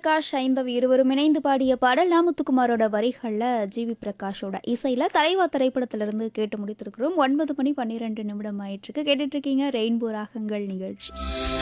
பிரகாஷ் ஐந்தவி இருவரும் இணைந்து பாடிய பாடல் நாமுத்துக்குமாரோட வரிகளில் ஜிவி பிரகாஷோட இசையில் தலைவா திரைப்படத்திலிருந்து கேட்டு முடித்திருக்கிறோம் ஒன்பது மணி பன்னிரெண்டு நிமிடம் ஆயிட்டிருக்கு கேட்டுட்டு இருக்கீங்க ரெயின்போ ராகங்கள் நிகழ்ச்சி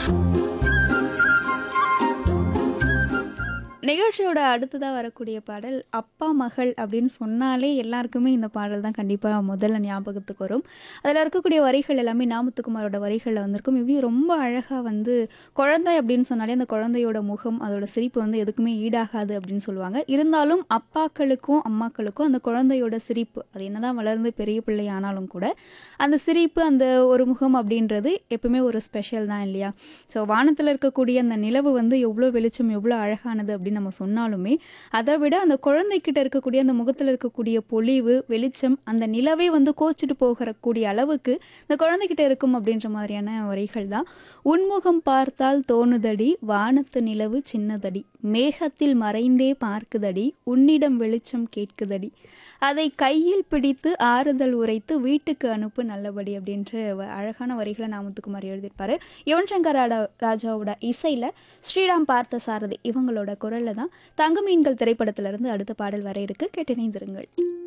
நிகழ்ச்சியோட அடுத்ததாக வரக்கூடிய பாடல் அப்பா மகள் அப்படின்னு சொன்னாலே எல்லாருக்குமே இந்த பாடல் தான் கண்டிப்பாக முதல்ல ஞாபகத்துக்கு வரும் அதில் இருக்கக்கூடிய வரிகள் எல்லாமே நாமத்துக்குமாரோட வரிகளில் வந்திருக்கும் இப்படி ரொம்ப அழகாக வந்து குழந்தை அப்படின்னு சொன்னாலே அந்த குழந்தையோட முகம் அதோட சிரிப்பு வந்து எதுக்குமே ஈடாகாது அப்படின்னு சொல்லுவாங்க இருந்தாலும் அப்பாக்களுக்கும் அம்மாக்களுக்கும் அந்த குழந்தையோட சிரிப்பு அது என்னதான் வளர்ந்து பெரிய பிள்ளை ஆனாலும் கூட அந்த சிரிப்பு அந்த ஒரு முகம் அப்படின்றது எப்பவுமே ஒரு ஸ்பெஷல் தான் இல்லையா ஸோ வானத்தில் இருக்கக்கூடிய அந்த நிலவு வந்து எவ்வளோ வெளிச்சம் எவ்வளோ அழகானது அப்படின்னு நம்ம சொன்னாலுமே அதை விட அந்த குழந்தைக்கிட்ட இருக்கக்கூடிய அந்த முகத்தில் இருக்கக்கூடிய பொலிவு வெளிச்சம் அந்த நிலவே வந்து கோச்சிட்டு போகக்கூடிய அளவுக்கு இந்த குழந்தைகிட்ட இருக்கும் அப்படின்ற மாதிரியான வரிகள் தான் உன்முகம் பார்த்தால் தோணுதடி வானத்து நிலவு சின்னதடி மேகத்தில் மறைந்தே பார்க்குதடி உன்னிடம் வெளிச்சம் கேட்குதடி அதை கையில் பிடித்து ஆறுதல் உரைத்து வீட்டுக்கு அனுப்பு நல்லபடி அப்படின்ற வ- அழகான வரிகளை நாமத்துக்குமார் எழுதியிருப்பாரு யுவன் சங்கர் ராடா- ராஜாவோட இசையில் ஸ்ரீராம் பார்த்த சாரதி இவங்களோட குரலில் தான் தங்க மீன்கள் திரைப்படத்திலிருந்து அடுத்த பாடல் வர இருக்கு கேட்டிணைந்திருங்கள்